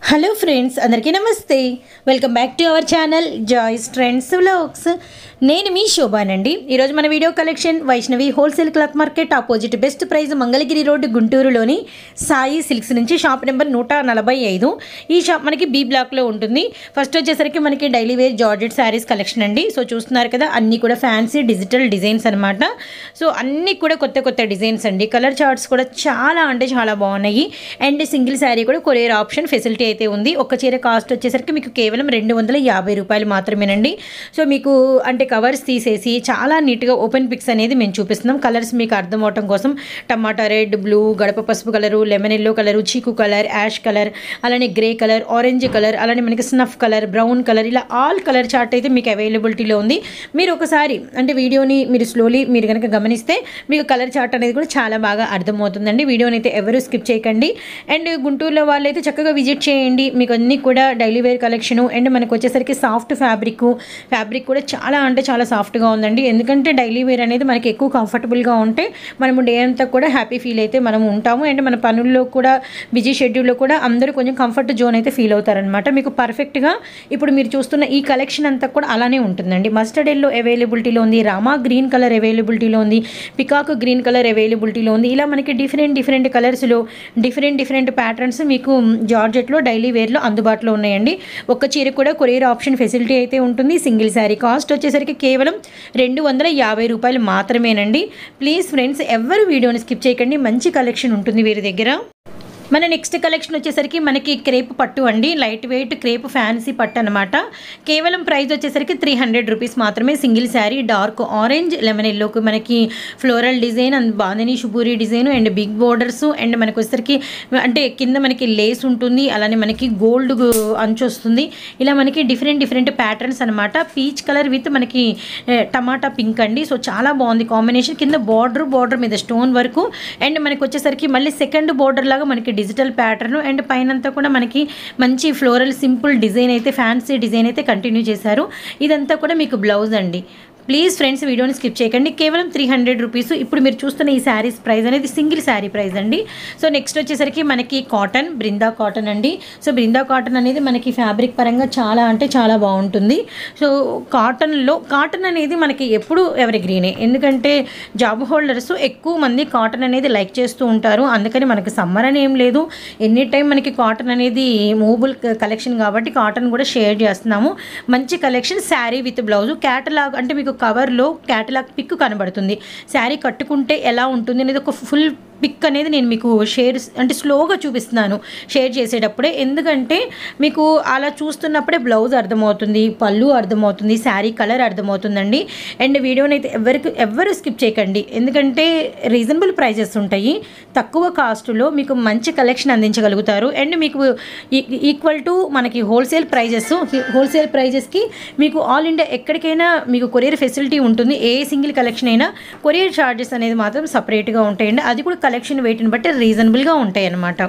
hello friends అందరికీ namaste welcome back to our channel joys trends vlogs నేను మీ శోభానండి ఈరోజు మన video collection Vaishnavi wholesale cloth market opposite best price Mangalagiri road గుంటూరులోని సాయి సిల్క్స్ నుంచి షాప్ నెంబర్ నూట నలభై ఐదు ఈ షాప్ మనకి బీ బ్లాక్లో ఉంటుంది ఫస్ట్ వచ్చేసరికి మనకి daily wear georgette sarees collection అండి సో చూస్తున్నారు కదా అన్నీ కూడా ఫ్యాన్సీ డిజిటల్ డిజైన్స్ అనమాట సో అన్నీ కూడా కొత్త కొత్త డిజైన్స్ అండి కలర్ చార్ట్స్ కూడా చాలా అంటే చాలా బాగున్నాయి అండ్ సింగిల్ శారీ కూడా కొరియర్ ఆప్షన్ ఫెసిలిటీ అయితే ఉంది ఒక చీర కాస్ట్ వచ్చేసరికి మీకు కేవలం రెండు వందల యాభై రూపాయలు మాత్రమేనండి సో మీకు అంటే కవర్స్ తీసేసి చాలా నీట్గా ఓపెన్ పిక్స్ అనేది మేము చూపిస్తున్నాం కలర్స్ మీకు అర్థం అవటం కోసం టమాటా రెడ్ బ్లూ గడప పసుపు colour lemon yellow colour chikoo colour ash colour అలానే గ్రే కలర్ ఆరెంజ్ కలర్ అలానే మనకి స్నఫ్ కలర్ బ్రౌన్ కలర్ ఇలా ఆల్ కలర్ చార్ట్ అయితే మీకు అవైలబిలిటీలో ఉంది మీరు ఒకసారి అంటే వీడియోని మీరు స్లోలీ మీరు కనుక గమనిస్తే మీకు కలర్ చార్ట్ అనేది కూడా చాలా బాగా అర్థమవుతుందండి వీడియోని అయితే ఎవరు స్కిప్ చేయకండి అండ్ గుంటూరులో వాళ్ళైతే చక్కగా విజిట్ చేయండి మీకు అన్నీ కూడా డైలీ వేర్ కలెక్షను అండ్ మనకు వచ్చేసరికి సాఫ్ట్ ఫ్యాబ్రిక్ ఫ్యాబ్రిక్ కూడా చాలా అంటే చాలా సాఫ్ట్గా ఉందండి ఎందుకంటే డైలీ వేర్ అనేది మనకి ఎక్కువ కంఫర్టబుల్గా ఉంటే మనము డే అంతా కూడా హ్యాపీ ఫీల్ అయితే మనం ఉంటాము అండ్ మన పనుల్లో కూడా బిజీ షెడ్యూల్లో కూడా అందరూ కొంచెం కంఫర్ట్ జోన్ అయితే ఫీల్ అవుతారనమాట మీకు పర్ఫెక్ట్గా ఇప్పుడు మీరు చూస్తున్న ఈ కలెక్షన్ అంతా కూడా అలానే ఉంటుందండి మస్టర్డ్ ఎల్లో అవైలబిలిటీలో ఉంది రామా గ్రీన్ కలర్ అవైలబిలిటీలో ఉంది పికాక్ గ్రీన్ కలర్ అవైలబిలిటీలో ఉంది ఇలా మనకి డిఫరెంట్ డిఫరెంట్ కలర్స్లో డిఫరెంట్ డిఫరెంట్ ప్యాటర్న్స్ మీకు జార్జెట్లో డైలీ వేర్లో అందుబాటులో ఉన్నాయండి ఒక్క చీర కూడా కొరియర్ ఆప్షన్ ఫెసిలిటీ అయితే ఉంటుంది సింగిల్ శారీ కాస్ట్ వచ్చేసరికి కేవలం రెండు వందల యాభై రూపాయలు మాత్రమేనండి ప్లీజ్ ఫ్రెండ్స్ ఎవరు వీడియోని స్కిప్ చేయకండి మంచి కలెక్షన్ ఉంటుంది వీరి దగ్గర మన నెక్స్ట్ కలెక్షన్ వచ్చేసరికి మనకి క్రేప్ పట్టు అండి లైట్ వెయిట్ క్రేప్ ఫ్యాన్సీ పట్టు అనమాట కేవలం ప్రైస్ వచ్చేసరికి త్రీ హండ్రెడ్ రూపీస్ మాత్రమే single saree dark orange lemon ఎల్లోకి మనకి floral design and bandhani shibori design and big borders and మనకి వచ్చేసరికి అంటే కింద మనకి లేస్ ఉంటుంది అలానే మనకి గోల్డ్ అంచు వస్తుంది ఇలా మనకి డిఫరెంట్ డిఫరెంట్ ప్యాటర్న్స్ అనమాట పీచ్ కలర్ విత్ మనకి ఏ, టమాటా పింక్ అండి సో చాలా బాగుంది కాంబినేషన్ కింద బార్డర్ బార్డర్ మీద స్టోన్ వరకు అండ్ మనకి వచ్చేసరికి మళ్ళీ సెకండ్ బార్డర్ లాగా మనకి డిజిటల్ ప్యాటర్న్ అండ్ పైనంతా కూడా మనకి మంచి ఫ్లోరల్ సింపుల్ డిజైన్ అయితే ఫ్యాన్సీ డిజైన్ అయితే కంటిన్యూ చేశారు ఇదంతా కూడా మీకు బ్లౌజ్ అండి ప్లీజ్ ఫ్రెండ్స్ వీడియోని స్కిప్ చేయకండి కేవలం త్రీ హండ్రెడ్ రూపీస్ ఇప్పుడు మీరు చూస్తున్న ఈ శారీస్ ప్రైస్ అనేది సింగిల్ శారీ ప్రైస్ అండి సో నెక్స్ట్ వచ్చేసరికి మనకి కాటన్ బృందా కాటన్ అండి సో బృందా కాటన్ అనేది మనకి ఫ్యాబ్రిక్ పరంగా చాలా అంటే చాలా బాగుంటుంది సో కాటన్లో కాటన్ అనేది మనకి ఎప్పుడు ఎవరి గ్రీనే ఎందుకంటే జాబ్ హోల్డర్స్ ఎక్కువ మంది కాటన్ అనేది లైక్ చేస్తూ ఉంటారు అందుకని మనకి సమ్మర్ అని ఏం లేదు ఎనీ టైం మనకి కాటన్ అనేది మూవబుల్ కలెక్షన్ కాబట్టి కాటన్ కూడా షేర్ చేస్తున్నాము మంచి collection saree with blouse catalogue అంటే మీకు కవర్లో క్యాటలాగ్ పిక్ కనబడుతుంది శారీ కట్టుకుంటే ఎలా ఉంటుంది అనేది ఒక ఫుల్ పిక్ అనేది నేను మీకు షేర్ అంటే స్లోగా చూపిస్తున్నాను షేర్ చేసేటప్పుడే ఎందుకంటే మీకు అలా చూస్తున్నప్పుడే బ్లౌజ్ అర్థమవుతుంది పళ్ళు అర్థమవుతుంది శారీ కలర్ అర్థమవుతుందండి అండ్ వీడియోని అయితే ఎవరికి ఎవరు స్కిప్ చేయకండి ఎందుకంటే రీజనబుల్ ప్రైజెస్ ఉంటాయి తక్కువ కాస్ట్లో మీకు మంచి కలెక్షన్ అందించగలుగుతారు అండ్ మీకు ఈక్వల్ టు మనకి హోల్సేల్ ప్రైజెస్ హోల్సేల్ ప్రైజెస్కి మీకు ఆల్ ఇండియా ఎక్కడికైనా మీకు కొరియర్ ఫెసిలిటీ ఉంటుంది ఏ సింగిల్ కలెక్షన్ అయినా కొరియర్ ఛార్జెస్ అనేది మాత్రం సపరేట్గా ఉంటాయండి అది కూడా కలెక్షన్ వెయిట్ని బట్టి రీజనబుల్గా ఉంటాయి అన్నమాట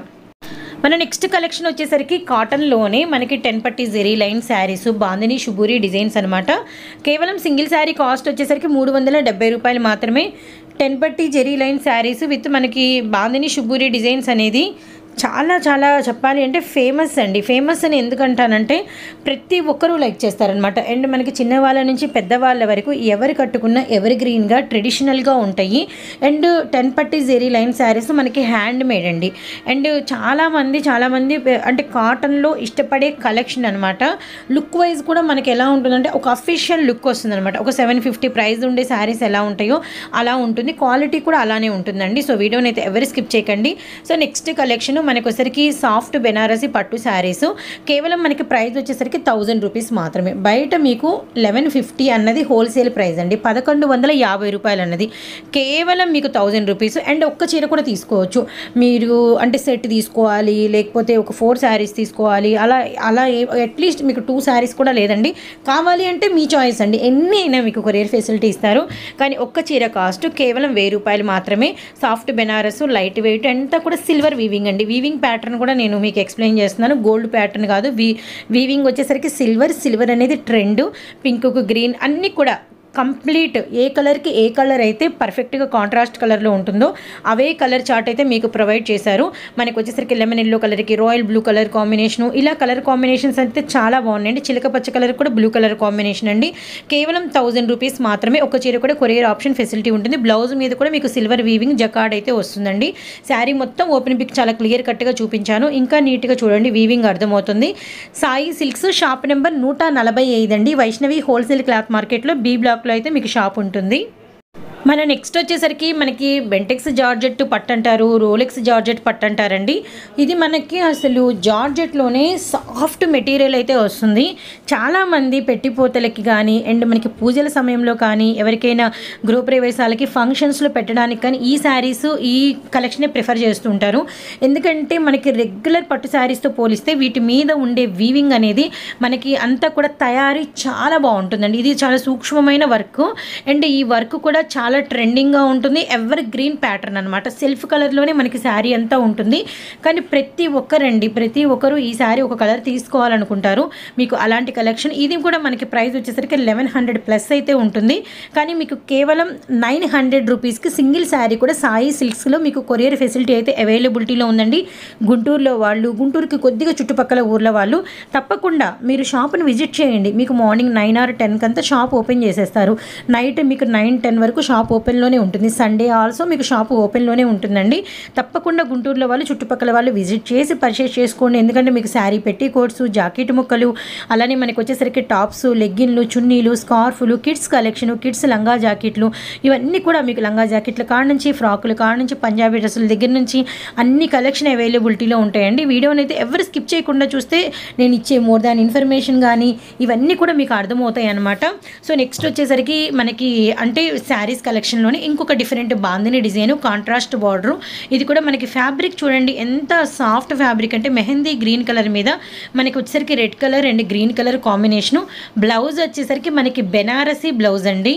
మన నెక్స్ట్ కలెక్షన్ వచ్చేసరికి కాటన్లోనే మనకి టెన్ పట్టి zari line sarees bandhani shibori designs అనమాట కేవలం సింగిల్ శారీ కాస్ట్ వచ్చేసరికి మూడు వందల డెబ్బై రూపాయలు మాత్రమే టెన్ పట్టి జెరీ లైన్ శారీస్ విత్ మనకి బాందిని షుబూరి డిజైన్స్ అనేది చాలా చాలా చెప్పాలి అంటే ఫేమస్ అండి ఫేమస్ అని ఎందుకంటానంటే ప్రతి ఒక్కరూ లైక్ చేస్తారనమాట అండ్ మనకి చిన్నవాళ్ళ నుంచి పెద్దవాళ్ళ వరకు ఎవరు కట్టుకున్న ఎవరి గ్రీన్గా ట్రెడిషనల్గా ఉంటాయి అండ్ టెన్ పట్టి జెరీ లైన్ శారీస్ మనకి హ్యాండ్ మేడ్ అండి అండ్ చాలామంది చాలామంది పె- అంటే కాటన్లో ఇష్టపడే కలెక్షన్ అనమాట లుక్ వైజ్ కూడా మనకి ఎలా ఉంటుందంటే ఒక అఫీషియల్ లుక్ వస్తుంది అనమాట ఒక సెవెన్ ఫిఫ్టీ ప్రైస్ ఉండే శారీస్ ఎలా ఉంటాయో అలా ఉంటుంది క్వాలిటీ కూడా అలానే ఉంటుందండి సో వీడియోని అయితే ఎవరు స్కిప్ చేయకండి సో నెక్స్ట్ కలెక్షన్ మనకు వచ్చేసరికి సాఫ్ట్ బెనారసి పట్టు శారీస్ కేవలం మనకి ప్రైస్ వచ్చేసరికి థౌజండ్ రూపీస్ మాత్రమే బయట మీకు లెవెన్ ఫిఫ్టీ అన్నది హోల్సేల్ ప్రైస్ అండి పదకొండు వందల యాభై రూపాయలు అన్నది కేవలం మీకు థౌజండ్ రూపీస్ అండ్ ఒక్క చీర కూడా తీసుకోవచ్చు మీరు అంటే సెట్ తీసుకోవాలి లేకపోతే ఒక ఫోర్ శారీస్ తీసుకోవాలి అలా అలా అట్లీస్ట్ మీకు టూ శారీస్ కూడా లేదండి కావాలి అంటే మీ చాయిస్ అండి ఎన్ని అయినా మీకు కొరియర్ ఫెసిలిటీ ఇస్తారు కానీ ఒక్క చీర కాస్ట్ కేవలం వెయ్యి రూపాయలు మాత్రమే సాఫ్ట్ బెనారస్ లైట్ వెయిట్ అంతా కూడా సిల్వర్ వీవింగ్ అండి వీవింగ్ ప్యాటర్న్ కూడా నేను మీకు ఎక్స్ప్లెయిన్ చేస్తున్నాను గోల్డ్ ప్యాటర్న్ కాదు వీ వీవింగ్ వచ్చేసరికి సిల్వర్ సిల్వర్ అనేది ట్రెండ్ పింక్కు గ్రీన్ అన్నీ కూడా కంప్లీట్ ఏ కలర్కి ఏ కలర్ అయితే పర్ఫెక్ట్గా కాంట్రాస్ట్ కలర్లో ఉంటుందో అవే కలర్ చార్ట్ అయితే మీకు ప్రొవైడ్ చేశారు మనకి వచ్చేసరికి లెమన్ ఎల్లో కలర్కి రాయల్ బ్లూ కలర్ కాంబినేషను ఇలా కలర్ కాంబినేషన్స్ అయితే చాలా బాగున్నాయండి చిలక పచ్చ కలర్ కూడా బ్లూ కలర్ కాంబినేషన్ అండి కేవలం థౌజండ్ రూపీస్ మాత్రమే ఒక చీర కూడా కొరియర్ ఆప్షన్ ఫెసిలిటీ ఉంటుంది బ్లౌజ్ మీద కూడా మీకు సిల్వర్ వీవింగ్ జకార్డ్ అయితే వస్తుందండి శారీ మొత్తం ఓపెన్ పిక్ చాలా క్లియర్ కట్గా చూపించాను ఇంకా నీట్గా చూడండి వీవింగ్ అర్థమవుతుంది సాయి సిల్క్స్ షాప్ నెంబర్ నూట నలభై ఐదు అండి వైష్ణవి హోల్సేల్ క్లాత్ మార్కెట్లో బీ బ్లాక్లో అయితే మీకు షాప్ ఉంటుంది మన నెక్స్ట్ వచ్చేసరికి మనకి బెంటెక్స్ జార్జెట్ పట్టు అంటారు రోలెక్స్ జార్జెట్ పట్టు అంటారండి ఇది మనకి అసలు జార్జెట్లోనే సాఫ్ట్ మెటీరియల్ అయితే వస్తుంది చాలామంది పెట్టిపోతలకి కానీ అండ్ మనకి పూజల సమయంలో కానీ ఎవరికైనా గృహప్రవేశాలకి ఫంక్షన్స్లో పెట్టడానికి కానీ ఈ శారీస్ ఈ కలెక్షనే ప్రిఫర్ చేస్తూ ఉంటారు ఎందుకంటే మనకి రెగ్యులర్ పట్టు శారీస్తో పోలిస్తే వీటి మీద ఉండే వీవింగ్ అనేది మనకి అంతా కూడా తయారీ చాలా బాగుంటుందండి ఇది చాలా సూక్ష్మమైన వర్క్ అండ్ ఈ వర్క్ కూడా చాలా ట్రెండింగ్గా ఉంటుంది ఎవర్ గ్రీన్ ప్యాటర్న్ అనమాట సెల్ఫ్ కలర్లోనే మనకి శారీ అంతా ఉంటుంది కానీ ప్రతి ఒక్కరండి ప్రతి ఒక్కరు ఈ శారీ ఒక కలర్ తీసుకోవాలనుకుంటారు మీకు అలాంటి కలెక్షన్ ఇది కూడా మనకి ప్రైస్ వచ్చేసరికి లెవెన్ హండ్రెడ్ ప్లస్ అయితే ఉంటుంది కానీ మీకు కేవలం నైన్ హండ్రెడ్ రూపీస్కి సింగిల్ శారీ కూడా సాయి సిల్క్స్లో మీకు కొరియర్ ఫెసిలిటీ అయితే అవైలబిలిటీలో ఉందండి గుంటూరులో వాళ్ళు గుంటూరుకి కొద్దిగా చుట్టుపక్కల ఊర్ల వాళ్ళు తప్పకుండా మీరు షాప్ని విజిట్ చేయండి మీకు మార్నింగ్ నైన్ ఆర్ టెన్కి అంతా షాప్ ఓపెన్ చేసేస్తారు నైట్ మీకు నైన్ టెన్ వరకు షాప్ ఓపెన్లోనే ఉంటుంది సండే ఆల్సో మీకు షాప్ ఓపెన్లోనే ఉంటుందండి తప్పకుండా గుంటూరులో వాళ్ళు చుట్టుపక్కల వాళ్ళు విజిట్ చేసి పర్చేస్ చేసుకోండి ఎందుకంటే మీకు శారీ పెట్టి కోట్స్ జాకెట్ ముక్కలు అలానే మనకి వచ్చేసరికి టాప్స్ లెగ్గిన్లు చున్నీలు స్కార్ఫులు కిడ్స్ కలెక్షన్ కిడ్స్ లంగా జాకెట్లు ఇవన్నీ కూడా మీకు లంగా జాకెట్ల కాడ నుంచి ఫ్రాకుల కాడ నుంచి పంజాబీ డ్రెస్సుల దగ్గర నుంచి అన్ని కలెక్షన్ అవైలబిలిటీలో ఉంటాయండి వీడియోని అయితే ఎవరు స్కిప్ చేయకుండా చూస్తే నేను ఇచ్చే మోర్ దాన్ ఇన్ఫర్మేషన్ కానీ ఇవన్నీ కూడా మీకు అర్థమవుతాయి అనమాట సో నెక్స్ట్ వచ్చేసరికి మనకి అంటే శారీస్ కలెక్షన్లోనే ఇంకొక different bandhani design contrast border ఇది కూడా మనకి ఫ్యాబ్రిక్ చూడండి ఎంత సాఫ్ట్ ఫ్యాబ్రిక్ అంటే మెహందీ గ్రీన్ కలర్ మీద మనకి వచ్చేసరికి red colour and green colour combination blouse వచ్చేసరికి మనకి బెనారసీ బ్లౌజ్ అండి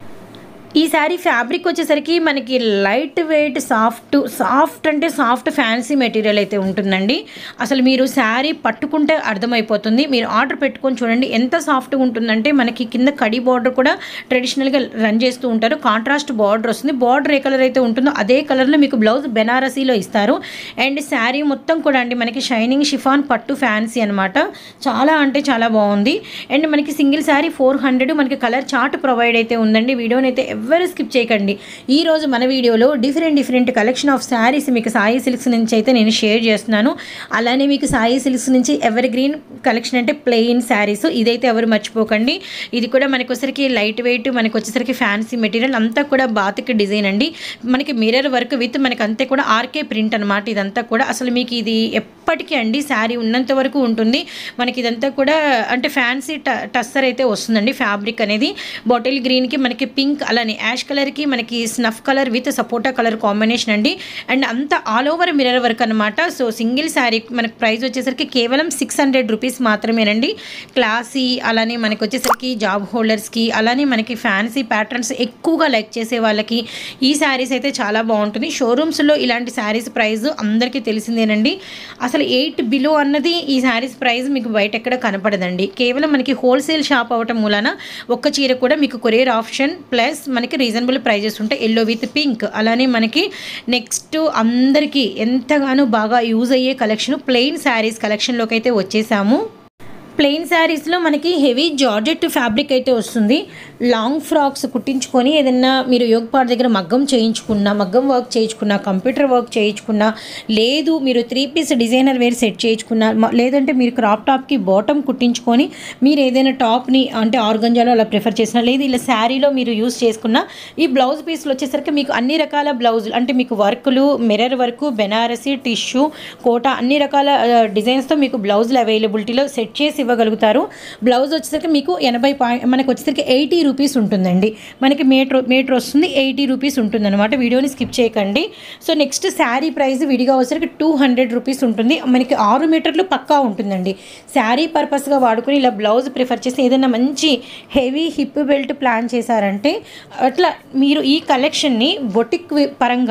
ఈ శారీ ఫ్యాబ్రిక్ వచ్చేసరికి మనకి లైట్ వెయిట్ సాఫ్ట్ సాఫ్ట్ అంటే సాఫ్ట్ ఫ్యాన్సీ మెటీరియల్ అయితే ఉంటుందండి అసలు మీరు శారీ పట్టుకుంటే అర్థమైపోతుంది మీరు ఆర్డర్ పెట్టుకొని చూడండి ఎంత సాఫ్ట్గా ఉంటుందంటే మనకి కింద కడి బార్డర్ కూడా ట్రెడిషనల్గా రన్ చేస్తూ ఉంటారు కాంట్రాస్ట్ బార్డర్ వస్తుంది బార్డర్ ఏ కలర్ అయితే ఉంటుందో అదే కలర్లో మీకు బ్లౌజ్ బెనారసీలో ఇస్తారు అండ్ శారీ మొత్తం కూడా అండి మనకి షైనింగ్ షిఫాన్ పట్టు ఫ్యాన్సీ అనమాట చాలా అంటే చాలా బాగుంది అండ్ మనకి సింగిల్ శారీ ఫోర్ హండ్రెడ్ మనకి కలర్ చార్ట్ ప్రొవైడ్ అయితే ఉందండి వీడియోని అయితే ఎవ్వరు స్కిప్ చేయకండి ఈ రోజు మన వీడియోలో different different collection of sarees మీకు సాయి సిల్క్స్ నుంచి అయితే నేను షేర్ చేస్తున్నాను అలానే మీకు సాయి సిల్క్స్ నుంచి ఎవర్ గ్రీన్ కలెక్షన్ అంటే ప్లెయిన్ శారీస్ ఇదైతే ఎవరు మర్చిపోకండి ఇది కూడా మనకి వచ్చేసరికి లైట్ వెయిట్ మనకి వచ్చేసరికి ఫ్యాన్సీ మెటీరియల్ అంతా కూడా బాతిక్ డిజైన్ అండి మనకి మిర్రర్ వర్క్ విత్ మనకి అంతే కూడా ఆర్కే ప్రింట్ అనమాట ఇదంతా కూడా అసలు మీకు ఇది ఎప్పటికీ అండి శారీ ఉన్నంత వరకు ఉంటుంది మనకి ఇదంతా కూడా అంటే ఫ్యాన్సీ ట టస్సర్ అయితే వస్తుందండి ఫ్యాబ్రిక్ అనేది బాటిల్ గ్రీన్కి మనకి పింక్ అలానే యాష్ కలర్కి మనకి స్నఫ్ కలర్ విత్ సపోటా కలర్ కాంబినేషన్ అండి అండ్ అంతా ఆల్ ఓవర్ మిర్రర్ వర్క్ అనమాట సో సింగిల్ శారీ మనకి ప్రైస్ వచ్చేసరికి కేవలం సిక్స్ హండ్రెడ్ రూపీస్ మాత్రమేనండి క్లాసీ అలానే మనకి వచ్చేసరికి జాబ్ హోల్డర్స్కి అలానే మనకి ఫ్యాన్సీ ప్యాటర్న్స్ ఎక్కువగా లైక్ చేసే వాళ్ళకి ఈ శారీస్ అయితే చాలా బాగుంటుంది షోరూమ్స్లో ఇలాంటి శారీస్ ప్రైస్ అందరికీ తెలిసిందేనండి అసలు ఎయిట్ బిలో అన్నది ఈ శారీస్ ప్రైస్ మీకు బయట ఎక్కడ కనపడదండి కేవలం మనకి హోల్సేల్ షాప్ అవటం మూలన ఒక్క చీర కూడా మీకు కొరియర్ ఆప్షన్ ప్లస్ మనకి రీజనబుల్ ప్రైజెస్ ఉంటాయి ఎల్లో విత్ పింక్ అలానే మనకి నెక్స్ట్ అందరికీ ఎంతగానో బాగా యూజ్ అయ్యే కలెక్షన్ ప్లెయిన్ శారీస్ కలెక్షన్లోకి అయితే వచ్చేసాము ప్లెయిన్ శారీస్లో మనకి హెవీ జార్జెట్ ఫ్యాబ్రిక్ అయితే వస్తుంది లాంగ్ ఫ్రాక్స్ కుట్టించుకొని ఏదైనా మీరు యోగపాట్ దగ్గర మగ్గం చేయించుకున్నా మగ్గం వర్క్ చేయించుకున్నా కంప్యూటర్ వర్క్ చేయించుకున్నా లేదు మీరు three piece designer wear set చేయించుకున్నా మ- లేదంటే మీరు క్రాప్ టాప్కి బాటమ్ కుట్టించుకొని మీరు ఏదైనా టాప్ని అంటే ఆర్గంజాలో అలా ప్రిఫర్ చేసినా లేదు ఇలా శారీలో మీరు యూస్ చేసుకున్న ఈ బ్లౌజ్ పీస్లు వచ్చేసరికి మీకు అన్ని రకాల బ్లౌజులు అంటే మీకు వర్కులు mirror work Banarasi tissue Kota అన్ని రకాల డిజైన్స్తో మీకు బ్లౌజులు అవైలబిలిటీలో సెట్ చేసి ఇవ్వగలుగుతారు బ్లౌజ్ వచ్చేసరికి మీకు ఎనభై పాయింట్ మనకి వచ్చేసరికి ఎయిటీ రూపీస్ ఉంటుందండి మనకి మీటర్ మీటర్ వస్తుంది ఎయిటీ రూపీస్ ఉంటుంది అనమాట వీడియోని స్కిప్ చేయకండి సో నెక్స్ట్ శారీ ప్రైస్ విడిగా వచ్చేసరికి టూ హండ్రెడ్ రూపీస్ ఉంటుంది మనకి ఆరు మీటర్లు పక్కా ఉంటుందండి శారీ పర్పస్గా వాడుకొని ఇలా బ్లౌజ్ ప్రిఫర్ చేసి ఏదైనా మంచి హెవీ హిప్ బెల్ట్ ప్లాన్ చేశారంటే అట్లా మీరు ఈ కలెక్షన్ని బొటిక్ వి- పరంగా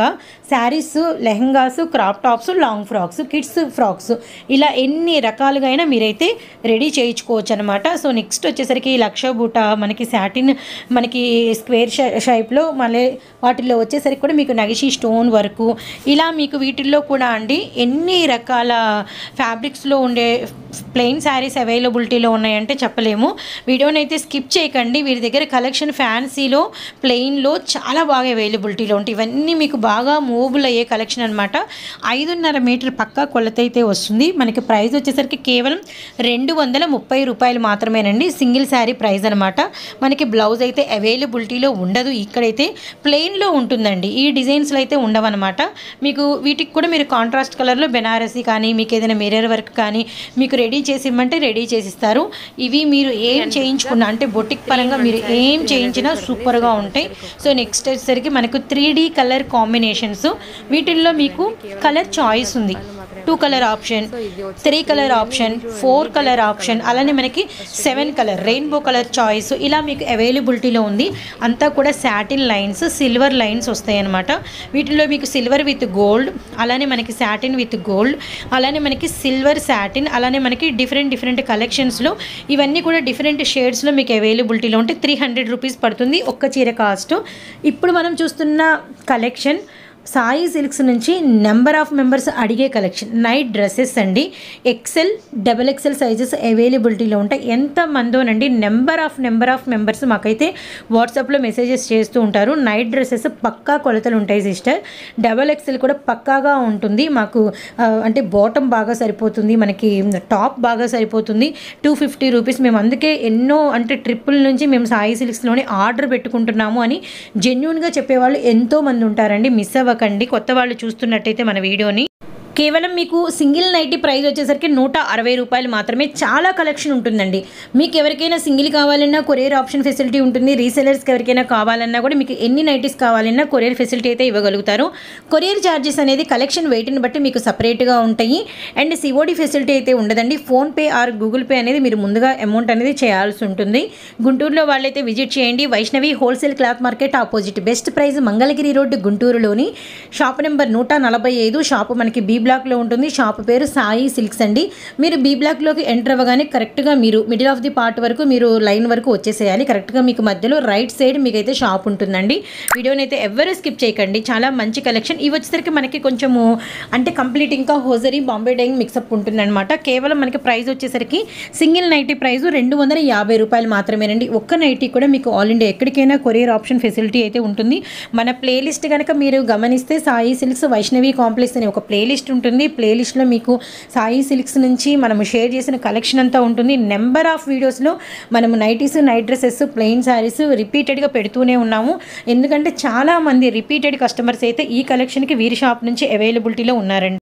saris lehengas crop tops long frocks kids frocks ఇలా ఎన్ని రకాలుగా అయినా మీరైతే రెడీ చేయించుకోవచ్చు అనమాట సో నెక్స్ట్ వచ్చేసరికి లక్ష బూట మనకి శాటిన్ మనకి స్క్వేర్ షైప్లో మళ్ళీ వాటిల్లో వచ్చేసరికి కూడా మీకు నగిషి స్టోన్ వర్క్ ఇలా మీకు వీటిల్లో కూడా అండి ఎన్ని రకాల ఫ్యాబ్రిక్స్లో ఉండే ప్లెయిన్ శారీస్ అవైలబిలిటీలో ఉన్నాయంటే చెప్పలేము వీడియోని అయితే స్కిప్ చేయకండి వీరి దగ్గర కలెక్షన్ ఫ్యాన్సీలో ప్లెయిన్లో చాలా బాగా అవైలబిలిటీలో ఉంటాయి ఇవన్నీ మీకు బాగా మూవబుల్ అయ్యే కలెక్షన్ అనమాట ఐదున్నర మీటర్ పక్కా కొలత అయితే వస్తుంది మనకి ప్రైస్ వచ్చేసరికి కేవలం రెండు వందల ముప్పై రూపాయలు మాత్రమేనండి సింగిల్ శారీ ప్రైస్ అనమాట మనకి బ్లౌజ్ అయితే అవైలబిలిటీలో ఉండదు ఇక్కడైతే ప్లెయిన్లో ఉంటుందండి ఈ డిజైన్స్లో అయితే ఉండవన్నమాట మీకు వీటికి కూడా మీరు కాంట్రాస్ట్ కలర్లో బెనారసీ కానీ మీకు ఏదైనా మిర్రర్ వర్క్ కానీ మీకు రెడీ చేసి ఇమ్మంటే రెడీ చేసిస్తారు ఇవి మీరు ఏం చేయించుకున్నా అంటే బొటిక్ పరంగా మీరు ఏం చేయించినా సూపర్గా ఉంటాయి సో నెక్స్ట్ వచ్చేసరికి మనకు త్రీ కలర్ కాంబినేషన్స్ వీటిల్లో మీకు కలర్ చాయిస్ ఉంది two colour option three colour option four colour option అలానే మనకి seven colour rainbow colour choice ఇలా మీకు అవైలబిలిటీలో ఉంది అంతా కూడా శాటిన్ లైన్స్ సిల్వర్ లైన్స్ వస్తాయి అనమాట వీటిలో మీకు సిల్వర్ విత్ గోల్డ్ అలానే మనకి శాటిన్ విత్ గోల్డ్ అలానే మనకి సిల్వర్ శాటిన్ అలానే మనకి డిఫరెంట్ డిఫరెంట్ కలెక్షన్స్లో ఇవన్నీ కూడా డిఫరెంట్ షేడ్స్లో మీకు అవైలబిలిటీలో ఉంటే త్రీ హండ్రెడ్ రూపీస్ పడుతుంది ఒక్క చీర కాస్ట్ ఇప్పుడు మనం చూస్తున్న కలెక్షన్ సాయి సిల్క్స్ నుంచి నెంబర్ ఆఫ్ మెంబర్స్ అడిగే కలెక్షన్ నైట్ డ్రెస్సెస్ అండి ఎక్సెల్ డబల్ ఎక్సెల్ సైజెస్ అవైలబిలిటీలో ఉంటాయి ఎంత మందోనండి number of number of members మాకైతే వాట్సాప్లో మెసేజెస్ చేస్తూ ఉంటారు నైట్ డ్రెస్సెస్ పక్కా కొలతలు ఉంటాయి సిస్టర్ డబల్ ఎక్సెల్ కూడా పక్కాగా ఉంటుంది మాకు ఆ, అంటే బాటమ్ బాగా సరిపోతుంది మనకి టాప్ బాగా సరిపోతుంది టూ ఫిఫ్టీ రూపీస్ మేము అందుకే ఎన్నో అంటే ట్రిప్పుల నుంచి మేము సాయి సిల్క్స్లోనే ఆర్డర్ పెట్టుకుంటున్నాము అని జెన్యున్గా చెప్పేవాళ్ళు ఎంతో మంది ఉంటారండి మిస్ అవ్వకండి కొత్త వాళ్ళు చూస్తున్నట్టయితే మన వీడియోని కేవలం మీకు సింగిల్ నైటీ ప్రైస్ వచ్చేసరికి నూట అరవై రూపాయలు మాత్రమే చాలా కలెక్షన్ ఉంటుందండి మీకు ఎవరికైనా సింగిల్ కావాలన్నా కొరియర్ ఆప్షన్ ఫెసిలిటీ ఉంటుంది రీసెలర్స్కి ఎవరికైనా కావాలన్నా కూడా మీకు ఎన్ని నైటీస్ కావాలన్నా కొరియర్ ఫెసిలిటీ అయితే ఇవ్వగలుగుతారు కొరియర్ ఛార్జెస్ అనేది కలెక్షన్ వెయిట్ని బట్టి మీకు సపరేట్గా ఉంటాయి అండ్ సిఓడి ఫెసిలిటీ అయితే ఉండదండి ఫోన్పే ఆర్ గూగుల్ పే అనేది మీరు ముందుగా అమౌంట్ అనేది చేయాల్సి ఉంటుంది గుంటూరులో వాళ్ళైతే విజిట్ చేయండి Vaishnavi wholesale cloth market opposite best price Mangalagiri road గుంటూరులోని షాప్ నెంబర్ నూట నలభై ఐదు షాపు మనకి బీ బ్లాక్లో ఉంటుంది షాప్ పేరు సాయి సిల్క్స్ అండి మీరు బీ బ్లాక్లోకి ఎంటర్ అవ్వగానే కరెక్ట్గా మీరు మిడిల్ ఆఫ్ ది పార్ట్ వరకు మీరు లైన్ వరకు వచ్చేసేయాలి కరెక్ట్గా మీకు మధ్యలో రైట్ సైడ్ మీకైతే షాప్ ఉంటుందండి వీడియోని అయితే ఎవరు స్కిప్ చేయకండి చాలా మంచి కలెక్షన్ ఇవి వచ్చేసరికి మనకి కొంచెము అంటే కంప్లీట్ ఇంకా హోజరీ బాంబే డైయింగ్ మిక్సప్ ఉంటుందన్నమాట కేవలం మనకి ప్రైస్ వచ్చేసరికి సింగిల్ నైటీ ప్రైస్ రెండు వందల యాభై రూపాయలు మాత్రమేనండి ఒక్క నైటీ కూడా మీకు ఆల్ ఇండియా ఎక్కడికైనా కొరియర్ ఆప్షన్ ఫెసిలిటీ అయితే ఉంటుంది మన ప్లేలిస్ట్ కనుక మీరు గమనిస్తే సాయి సిల్క్స్ వైష్ణవి కాంప్లెక్స్ అనే ఒక ప్లేలిస్ట్ ఉంటుంది ప్లేలిస్ట్లో మీకు సాయి సిల్క్స్ నుంచి మనము షేర్ చేసిన కలెక్షన్ అంతా ఉంటుంది నెంబర్ ఆఫ్ వీడియోస్లో మనము nighties night dresses plain saris రిపీటెడ్గా పెడుతూనే ఉన్నాము ఎందుకంటే చాలామంది రిపీటెడ్ కస్టమర్స్ అయితే ఈ కలెక్షన్కి వీరి షాప్ నుంచి అవైలబిలిటీలో ఉన్నారండి